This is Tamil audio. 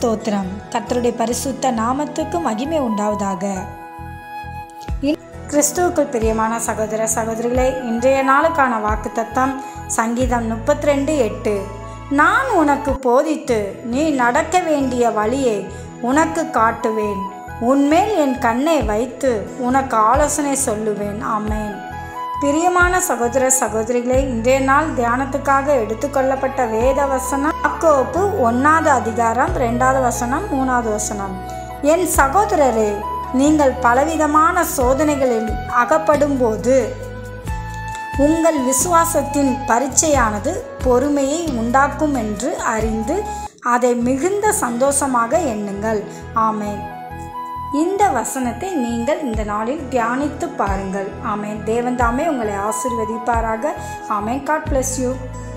ஸ்தோத்திரம் கர்த்தருடைய பரிசுத்த நாமத்துக்கு மகிமை உண்டாவதாக இன்- கிறிஸ்துவுக்குள் பிரியமான சகோதர சகோதரிகளே இன்றைய நாளுக்கான வாக்குத்தத்தம் சங்கீதம் முப்பத்தி ரெண்டு எட்டு நான் உனக்கு போதித்து நீ நடக்க வேண்டிய வழியை உனக்கு காட்டுவேன் உன்மேல் என் கண்ணை வைத்து உனக்கு ஆலோசனை சொல்லுவேன் ஆமென் பிரியமான சகோதர சகோதரிகளே இன்றைய நாள் தியானத்துக்காக எடுத்துக்கொள்ளப்பட்ட வேத வசனம் யாக்கோப்பு ஒன்றாவது அதிகாரம் ரெண்டாவது வசனம் மூணாவது வசனம் என் சகோதரரே நீங்கள் பலவிதமான சோதனைகளில் அகப்படும்போது உங்கள் விசுவாசத்தின் பரீட்சையானது பொறுமையை உண்டாக்கும் என்று அறிந்து அதை மிகுந்த சந்தோஷமாக எண்ணுங்கள் ஆமென் இந்த வசனத்தை நீங்கள் இந்த நாளில் தியானித்து பாருங்கள் ஆமென் தேவன் தாமே உங்களை ஆசிர்வதிப்பாராக ஆமென் காட் bless யூ